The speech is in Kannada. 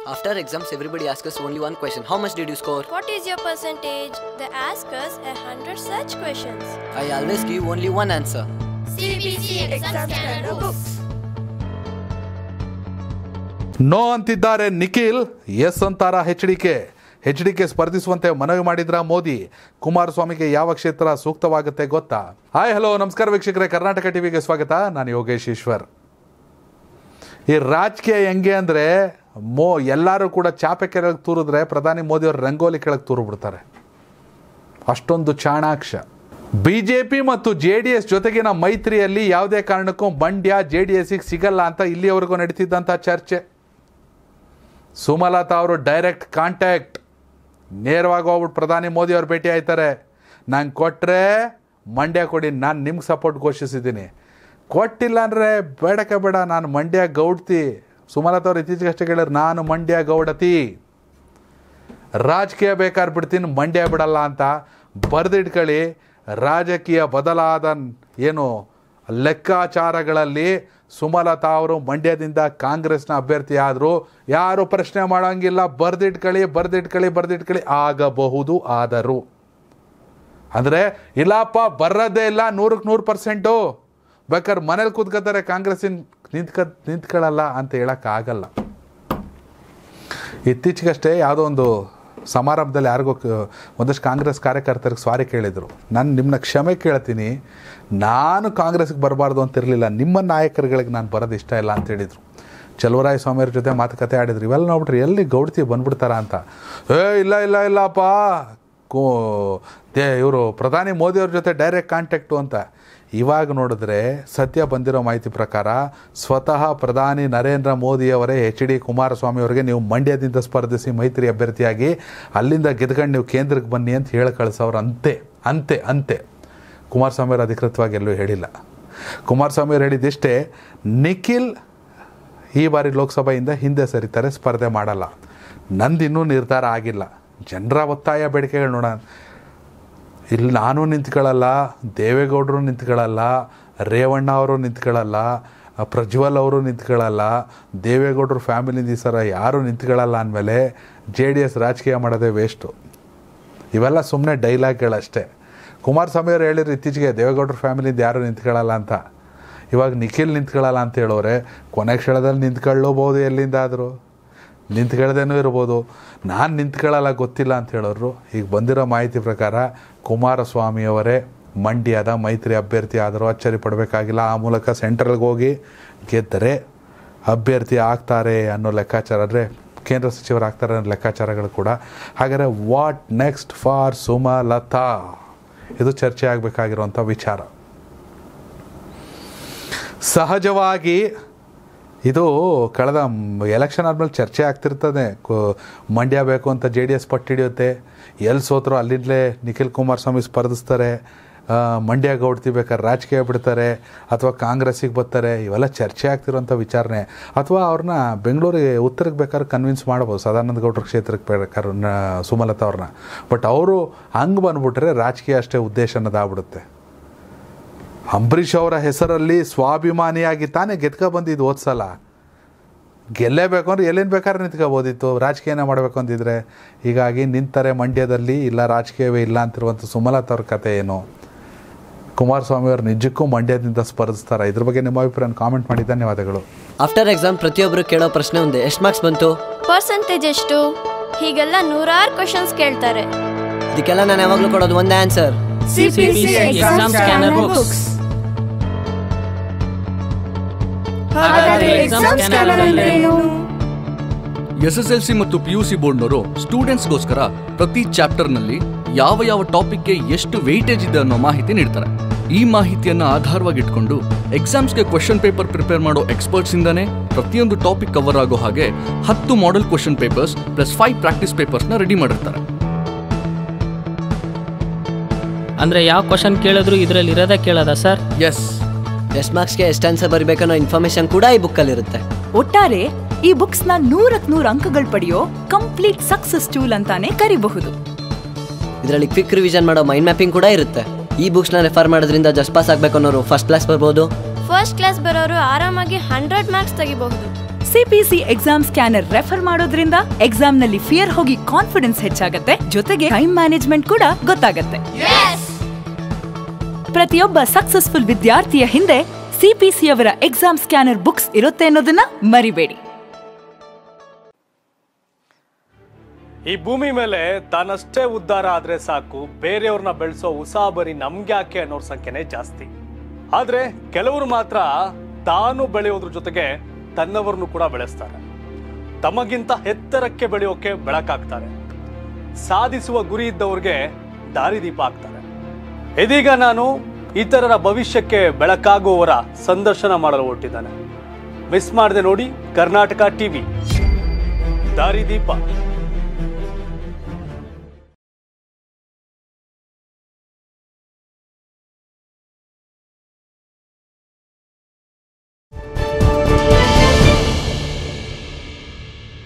After exams, everybody asks us only one question How much did you score? What is your percentage? They ask us a hundred such questions. I always give only one answer. CBC exam scanner books. No ಅಂತಿದ್ದಾರೆ ನಿಖಿಲ್ ಎಸ್ ಅಂತಾರ H D K H D K ಸ್ಪರ್ಧಿಸುವಂತೆ ಮನವಿ ಮಾಡಿದ್ರ ಮೋದಿ ಕುಮಾರಸ್ವಾಮಿಗೆ ಯಾವ ಕ್ಷೇತ್ರ ಸೂಕ್ತವಾಗುತ್ತೆ ಗೊತ್ತಾ ಹಾಯ್ ಹಲೋ ನಮಸ್ಕಾರ ವೀಕ್ಷಕರೇ ಕರ್ನಾಟಕ ಟಿವಿಗೆ ಸ್ವಾಗತ ನಾನು ಯೋಗೇಶ್ ಈಶ್ವರ್ ಈ ರಾಜಕೀಯ ಹೆಂಗೆ ಅಂದರೆ ಮೋ ಎಲ್ಲರೂ ಕೂಡ ಚಾಪೆ ಕೆಳಗೆ ತೂರಿದ್ರೆ ಪ್ರಧಾನಿ ಮೋದಿ ಅವರು ರಂಗೋಲಿ ಕೆಳಗೆ ತೂರು ಬಿಡ್ತಾರೆ ಅಷ್ಟೊಂದು ಚಾಣಾಕ್ಷ ಬಿ ಜೆ ಪಿ ಮತ್ತು ಜೆ ಡಿ ಎಸ್ ಜೊತೆಗಿನ ಮೈತ್ರಿಯಲ್ಲಿ ಯಾವುದೇ ಕಾರಣಕ್ಕೂ ಮಂಡ್ಯ ಜೆ ಡಿ ಎಸ್ಗೆ ಸಿಗಲ್ಲ ಅಂತ ಇಲ್ಲಿಯವರೆಗೂ ನಡೀತಿದ್ದಂಥ ಚರ್ಚೆ ಸುಮಲತಾ ಅವರು ಡೈರೆಕ್ಟ್ ಕಾಂಟ್ಯಾಕ್ಟ್ ನೇರವಾಗಿ ಹೋಗ್ಬಿಟ್ಟು ಪ್ರಧಾನಿ ಮೋದಿ ಅವ್ರು ಭೇಟಿ ಆಯ್ತಾರೆ ನಂಗೆ ಕೊಟ್ಟರೆ ಮಂಡ್ಯ ಕೊಡಿ ನಾನು ನಿಮ್ಗೆ ಸಪೋರ್ಟ್ ಘೋಷಿಸಿದ್ದೀನಿ ಕೊಟ್ಟಿಲ್ಲ ಅಂದರೆ ಬೇಡಕ್ಕೆ ಬೇಡ ನಾನು ಮಂಡ್ಯ ಗೌಡ್ತಿ ಸುಮಲತಾ ಅವ್ರು ಇತ್ತೀಚೆಗೆ ಅಷ್ಟೇ ಹೇಳಿದ್ರು ನಾನು ಮಂಡ್ಯ ಗೌಡತಿ ರಾಜಕೀಯ ಬೇಕಾದ್ರೆ ಬಿಡ್ತೀನಿ ಮಂಡ್ಯ ಬಿಡಲ್ಲ ಅಂತ ಬರೆದಿಟ್ಕೊಳ್ಳಿ ರಾಜಕೀಯ ಬದಲಾದ ಏನು ಲೆಕ್ಕಾಚಾರಗಳಲ್ಲಿ ಸುಮಲತಾ ಅವರು ಮಂಡ್ಯದಿಂದ ಕಾಂಗ್ರೆಸ್ನ ಅಭ್ಯರ್ಥಿ ಆದರು ಯಾರು ಪ್ರಶ್ನೆ ಮಾಡೋಂಗಿಲ್ಲ ಬರೆದಿಟ್ಕೊಳ್ಳಿ ಬರೆದಿಟ್ಕೊಳ್ಳಿ ಬರೆದಿಟ್ಕೊಳ್ಳಿ ಆಗಬಹುದು ಆದರು ಅಂದರೆ ಇಲ್ಲಪ್ಪ ಬರೋದೇ ಇಲ್ಲ ನೂರಕ್ಕೆ ನೂರು ಪರ್ಸೆಂಟು ಬೇಕಾದ್ರೆ ಮನೇಲಿ ಕೂತ್ಕೋತಾರೆ ಕಾಂಗ್ರೆಸ್ಸಿನ ನಿಂತ್ಕ ನಿಂತ್ಕೊಳ್ಳಲ್ಲ ಅಂತ ಹೇಳೋಕ್ಕಾಗಲ್ಲ ಇತ್ತೀಚೆಗಷ್ಟೇ ಯಾವುದೋ ಒಂದು ಸಮಾರಂಭದಲ್ಲಿ ಯಾರಿಗೋ ಕ- ಒಂದಷ್ಟು ಕಾಂಗ್ರೆಸ್ ಕಾರ್ಯಕರ್ತರಿಗೆ ಸ್ವಾರಿ ಕೇಳಿದರು ನಾನು ನಿಮ್ಮನ್ನ ಕ್ಷಮೆ ಕೇಳ್ತೀನಿ ನಾನು ಕಾಂಗ್ರೆಸ್ಗೆ ಬರಬಾರ್ದು ಅಂತಿರಲಿಲ್ಲ ನಿಮ್ಮ ನಾಯಕರುಗಳಿಗೆ ನಾನು ಬರೋದು ಇಷ್ಟ ಇಲ್ಲ ಅಂತ ಹೇಳಿದರು ಚಲುವರಾಯ ಸ್ವಾಮಿಯವ್ರ ಜೊತೆ ಮಾತುಕತೆ ಆಡಿದ್ರು ಇವೆಲ್ಲ ನೋಡ್ಬಿಟ್ರೆ ಎಲ್ಲಿ ಗೌಡ್ತಿ ಬಂದ್ಬಿಡ್ತಾರ ಅಂತ ಏ ಇಲ್ಲ ಇಲ್ಲ ಇಲ್ಲಪ್ಪ ಕೋ ದೇ ಇವರು ಪ್ರಧಾನಿ ಮೋದಿಯವ್ರ ಜೊತೆ ಡೈರೆಕ್ಟ್ ಕಾಂಟ್ಯಾಕ್ಟು ಅಂತ ಇವಾಗ ನೋಡಿದ್ರೆ ಸತ್ಯ ಬಂದಿರೋ ಮಾಹಿತಿ ಪ್ರಕಾರ ಸ್ವತಃ ಪ್ರಧಾನಿ ನರೇಂದ್ರ ಮೋದಿಯವರೇ ಎಚ್ ಡಿ ಕುಮಾರಸ್ವಾಮಿ ಅವರಿಗೆ ನೀವು ಮಂಡ್ಯದಿಂದ ಸ್ಪರ್ಧಿಸಿ ಮೈತ್ರಿ ಅಭ್ಯರ್ಥಿಯಾಗಿ ಅಲ್ಲಿಂದ ಗೆದ್ಕೊಂಡು ನೀವು ಕೇಂದ್ರಕ್ಕೆ ಬನ್ನಿ ಅಂತ ಹೇಳಿ ಕಳಿಸೋರು ಅಂತೆ ಅಂತೆ ಅಂತೆ ಕುಮಾರಸ್ವಾಮಿ ಅವರು ಅಧಿಕೃತವಾಗಿ ಎಲ್ಲೂ ಹೇಳಿಲ್ಲ ಕುಮಾರಸ್ವಾಮಿ ಅವರು ಹೇಳಿದ್ದಿಷ್ಟೇ ನಿಖಿಲ್ ಈ ಬಾರಿ ಲೋಕಸಭೆಯಿಂದ ಹಿಂದೆ ಸರಿತಾರೆ ಸ್ಪರ್ಧೆ ಮಾಡಲ್ಲ ನಂದಿನ್ನೂ ನಿರ್ಧಾರ ಆಗಿಲ್ಲ ಜನರ ಒತ್ತಾಯ ಬೇಡಿಕೆಗಳು ನೋಡೋಣ ಇಲ್ಲಿ ನಾನು ನಿಂತ್ಕೊಳ್ಳಲ್ಲ ದೇವೇಗೌಡರು ನಿಂತ್ಕೊಳ್ಳಲ್ಲ ರೇವಣ್ಣ ಅವರು ನಿಂತ್ಕೊಳ್ಳಲ್ಲ ಪ್ರಜ್ವಲ್ ಅವರು ನಿಂತ್ಕೊಳ್ಳಲ್ಲ ದೇವೇಗೌಡರು ಫ್ಯಾಮಿಲಿ ಸರ ಯಾರು ನಿಂತ್ಕೊಳ್ಳಲ್ಲ ಅಂದಮೇಲೆ ಜೆ ಡಿ ಎಸ್ ರಾಜಕೀಯ ಮಾಡೋದೇ ವೇಸ್ಟು ಇವೆಲ್ಲ ಸುಮ್ಮನೆ ಡೈಲಾಗ್ಗಳಷ್ಟೇ ಕುಮಾರಸ್ವಾಮಿ ಅವರು ಹೇಳಿದ್ರು ಇತ್ತೀಚೆಗೆ ದೇವೇಗೌಡರ ಫ್ಯಾಮಿಲಿಯಿಂದ ಯಾರು ನಿಂತ್ಕೊಳ್ಳಲ್ಲ ಅಂತ ಇವಾಗ ನಿಖಿಲ್ ನಿಂತ್ಕೊಳ್ಳಲ್ಲ ಅಂತ ಹೇಳೋರೆ ಕೊನೆ ಕ್ಷಣದಲ್ಲಿ ನಿಂತ್ಕೊಳ್ಳಬಹುದು ಎಲ್ಲಿಂದ ಆದರೂ ನಿಂತ್ಕೊಳ್ಳದೇನೂ ಇರ್ಬೋದು ನಾನು ನಿಂತ್ಕೊಳ್ಳಲ್ಲ ಗೊತ್ತಿಲ್ಲ ಅಂತ ಹೇಳೋರು ಈಗ ಬಂದಿರೋ ಮಾಹಿತಿ ಪ್ರಕಾರ ಕುಮಾರಸ್ವಾಮಿಯವರೇ ಮಂಡ್ಯದ ಮೈತ್ರಿ ಅಭ್ಯರ್ಥಿ ಆದರೂ ಅಚ್ಚರಿ ಪಡಬೇಕಾಗಿಲ್ಲ ಆ ಮೂಲಕ ಸೆಂಟ್ರಲ್ಗೆ ಹೋಗಿ ಗೆದ್ದರೆ ಅಭ್ಯರ್ಥಿ ಆಗ್ತಾರೆ ಅನ್ನೋ ಲೆಕ್ಕಾಚಾರ ಅಂದರೆ ಕೇಂದ್ರ ಸಚಿವರಾಗ್ತಾರೆ ಅನ್ನೋ ಲೆಕ್ಕಾಚಾರಗಳು ಕೂಡ ಹಾಗಾದರೆ ವಾಟ್ ನೆಕ್ಸ್ಟ್ ಫಾರ್ ಸುಮಲತಾ ಇದು ಚರ್ಚೆ ಆಗಬೇಕಾಗಿರುವಂಥ ವಿಚಾರ ಸಹಜವಾಗಿ ಇದು ಕಳೆದ ಎಲೆಕ್ಷನ್ ಆದಮೇಲೆ ಚರ್ಚೆ ಆಗ್ತಿರ್ತದೆ ಕು- ಮಂಡ್ಯ ಬೇಕು ಅಂತ ಜೆ ಡಿ ಎಸ್ ಪಟ್ಟಿಡಿಯುತ್ತೆ ಎಲ್ಲಿ ಸೋತರು ಅಲ್ಲಿಂದಲೇ ನಿಖಿಲ್ ಕುಮಾರಸ್ವಾಮಿ ಸ್ಪರ್ಧಿಸ್ತಾರೆ ಆ, ಮಂಡ್ಯ ಗೌಡ್ತಿ ಬೇಕಾದ್ರೆ ರಾಜಕೀಯ ಬಿಡ್ತಾರೆ ಅಥವಾ ಕಾಂಗ್ರೆಸ್ಸಿಗೆ ಬರ್ತಾರೆ ಇವೆಲ್ಲ ಚರ್ಚೆ ಆಗ್ತಿರೋಂಥ ವಿಚಾರಣೆ ಅಥವಾ ಅವ್ರನ್ನ ಬೆಂಗಳೂರಿಗೆ ಉತ್ತರಕ್ಕೆ ಬೇಕಾದ್ರೆ ಕನ್ವಿನ್ಸ್ ಮಾಡ್ಬೋದು ಸದಾನಂದ ಗೌಡ್ರ ಕ್ಷೇತ್ರಕ್ಕೆ ಬೇಕಾದ್ರೆ ನ- ಸುಮಲತಾ ಅವ್ರನ್ನ ಬಟ್ ಅವರು ಹಂಗೆ ಬಂದ್ಬಿಟ್ರೆ ರಾಜಕೀಯ ಅಷ್ಟೇ ಉದ್ದೇಶ ಅನ್ನೋದಾಗ್ಬಿಡುತ್ತೆ ಅಂಬರೀಷ್ ಅವರ ಹೆಸರಲ್ಲಿ ಸ್ವಾಭಿಮಾನಿಯಾಗಿ ತಾನೇ ಗೆದ್ಕ ಬಂದಿದ್ದು ಓದ್ಸಲ ಗೆಲ್ಲೇಬೇಕು ಅಂದ್ರೆ ಎಲ್ಲಿಂದ ಬೇಕಾದ್ರೆ ನಿಂತ್ಕೋಬೋದಿತ್ತು ರಾಜಕೀಯನ ಮಾಡಬೇಕು ಅಂತಿದ್ರೆ ಹೀಗಾಗಿ ನಿಂತಾರೆ ಮಂಡ್ಯದಲ್ಲಿ ಇಲ್ಲ ರಾಜಕೀಯವೇ ಇಲ್ಲ ಅಂತಿರುವಂಥ ಸುಮಲತಾ ಅವ್ರ ಕತೆ ಏನು ಕುಮಾರಸ್ವಾಮಿ ಅವರು ನಿಜಕ್ಕೂ ಮಂಡ್ಯದಿಂದ ಸ್ಪರ್ಧಿಸ್ತಾರೆ ಇದ್ರ ಬಗ್ಗೆ ನಿಮ್ಮ ಅಭಿಪ್ರಾಯ ಕಾಮೆಂಟ್ ಮಾಡಿ ಧನ್ಯವಾದಗಳು ಆಫ್ಟರ್ ಎಕ್ಸಾಮ್ ಪ್ರತಿಯೊಬ್ಬರು ಕೇಳೋ ಪ್ರಶ್ನೆ ಒಂದೇ ಎಷ್ಟು ಮಾರ್ಕ್ಸ್ ಬಂತು ಪರ್ಸೆಂಟೇಜ್ ಎಷ್ಟು ಹೀಗೆಲ್ಲ ನೂರಾರು ಕ್ವಶನ್ಸ್ ಕೇಳ್ತಾರೆ ಇದಕ್ಕೆಲ್ಲ ನಾನು ಯಾವಾಗಲೂ ಕೊಡೋದು ಒಂದೇ answer CPC exam scanner books. ಹಾಗಾದ್ರೆ ಎಕ್ಸಾಮ್ ಸ್ಕ್ಯಾನರ್ ಅಂದ್ರೇನು ಎಸ್ ಎಸ್ ಎಲ್ ಸಿ ಮತ್ತು ಪಿ ಯು ಸಿ ಬೋರ್ಡ್ನವರು ಸ್ಟೂಡೆಂಟ್ಸ್ಗೋಸ್ಕರ ಪ್ರತಿ ಚಾಪ್ಟರ್ನಲ್ಲಿ ಯಾವ ಯಾವ ಟಾಪಿಕ್ಗೆ ಎಷ್ಟು ವೆಯ್ಟೇಜ್ ಇದೆ ಅನ್ನೋ ಮಾಹಿತಿ ನೀಡ್ತಾರೆ ಈ ಮಾಹಿತಿಯನ್ನ ಆಧಾರವಾಗಿ ಇಟ್ಕೊಂಡು ಎಕ್ಸಾಮ್ಸ್ಗೆ ಕ್ವೆಶನ್ ಪೇಪರ್ ಪ್ರಿಪೇರ್ ಮಾಡೋ ಎಕ್ಸ್ಪರ್ಟ್ಸ್ ಇಂದಾನೆ ಪ್ರತಿಯೊಂದು ಟಾಪಿಕ್ ಕವರ್ ಆಗೋ ಹಾಗೆ ಹತ್ತು model question papers plus five practice ಪೇಪರ್ಸ್ನ ರೆಡಿ ಮಾಡಿರ್ತಾರೆ ಅಂದರೆ ಯಾವ ಕ್ವಶನ್ ಕೇಳಿದ್ರು ಇದರಲ್ಲಿ ಇರೋದೇ ಕೇಳೋದಾ ಸರ್ ಎಸ್ ಎಷ್ಟು ಮಾರ್ಕ್ಸ್ಗೆ ಎಷ್ಟು ಆನ್ಸರ್ ಬರಬೇಕನ್ನೋ ಇನ್ಫಾರ್ಮೇಷನ್ ಕೂಡ ಈ ಬುಕ್ಕಲ್ಲಿರುತ್ತೆ ಒಟ್ಟಾರೆ ಈ ಬುಕ್ಸ್ ನ ನೂರಕ್ ನೂರ್ ಅಂಕಗಳು ಪಡೆಯೋ ಕಂಪ್ಲೀಟ್ ಸಕ್ಸಸ್ ಟೂಲ್ ಅಂತಾನೆ ಕರಿಬಹುದು ಇದರಲ್ಲಿ ಕ್ವಿಕ್ ರಿವಿಷನ್ ಮಾಡೋ ಮೈಂಡ್ ಮ್ಯಾಪಿಂಗ್ ಕೂಡ ಇರುತ್ತೆ ಈ ಬುಕ್ಸ್ನ ರೆಫರ್ ಮಾಡೋದ್ರಿಂದ ಜಸ್ಟ್ ಪಾಸ್ ಆಗಬೇಕು ಅನ್ನೋರು ಫಸ್ಟ್ ಕ್ಲಾಸ್ ಬರ್ಬೋದು ಫಸ್ಟ್ ಕ್ಲಾಸ್ ಬರೋರು ಆರಾಮಾಗಿ ಹಂಡ್ರೆಡ್ ಮಾರ್ಕ್ಸ್ ತೆಗಿಬಹುದು ಸಿಪಿಸಿ ಎಕ್ಸಾಮ್ ಸ್ಕ್ಯಾನರ್ ರೆಫರ್ ಮಾಡೋದ್ರಿಂದ ಎಕ್ಸಾಮ್ ನಲ್ಲಿ ಫಿಯರ್ ಹೋಗಿ ಕಾನ್ಫಿಡೆನ್ಸ್ ಹೆಚ್ಚಾಗತ್ತೆ ಜೊತೆಗೆ ಟೈಮ್ ಮ್ಯಾನೇಜ್ಮೆಂಟ್ ಕೂಡ ಗೊತ್ತಾಗತ್ತೆ ಪ್ರತಿಯೊಬ್ಬ ಸಕ್ಸಸ್ಫುಲ್ ವಿದ್ಯಾರ್ಥಿಯ ಹಿಂದೆ ಸಿಪಿಸಿ ಅವರ ಎಕ್ಸಾಮ್ ಸ್ಕ್ಯಾನರ್ ಬುಕ್ಸ್ ಇರುತ್ತೆ ಅನ್ನೋದನ್ನ ಮರಿಬೇಡಿ ಈ ಭೂಮಿ ಮೇಲೆ ತಾನಷ್ಟೇ ಉದ್ಧಾರ ಆದ್ರೆ ಸಾಕು ಬೇರೆಯವ್ರನ್ನ ಬೆಳೆಸೋ ಉಸಾಬರಿ ನಮ್ಗ್ಯಾಕೆ ಅನ್ನೋರ್ ಸಂಖ್ಯೆನೇ ಜಾಸ್ತಿ ಆದ್ರೆ ಕೆಲವರು ಮಾತ್ರ ತಾನು ಬೆಳೆಯೋದ್ರ ಜೊತೆಗೆ ತನ್ನವರನ್ನು ಕೂಡ ಬೆಳೆಸ್ತಾರೆ ತಮಗಿಂತ ಎತ್ತರಕ್ಕೆ ಬೆಳೆಯೋಕೆ ಬೆಳಕಾಗ್ತಾರೆ ಸಾಧಿಸುವ ಗುರಿ ಇದ್ದವ್ರಿಗೆ ದಾರಿದೀಪ ಆಗ್ತಾರೆ ಇದೀಗ ನಾನು ಇತರರ ಭವಿಷ್ಯಕ್ಕೆ ಬೆಳಕಾಗುವವರ ಸಂದರ್ಶನ ಮಾಡಲು ಹೊರಟಿದ್ದಾನೆ ಮಿಸ್ ಮಾಡದೆ ನೋಡಿ ಕರ್ನಾಟಕ ಟಿವಿ ದಾರಿದೀಪ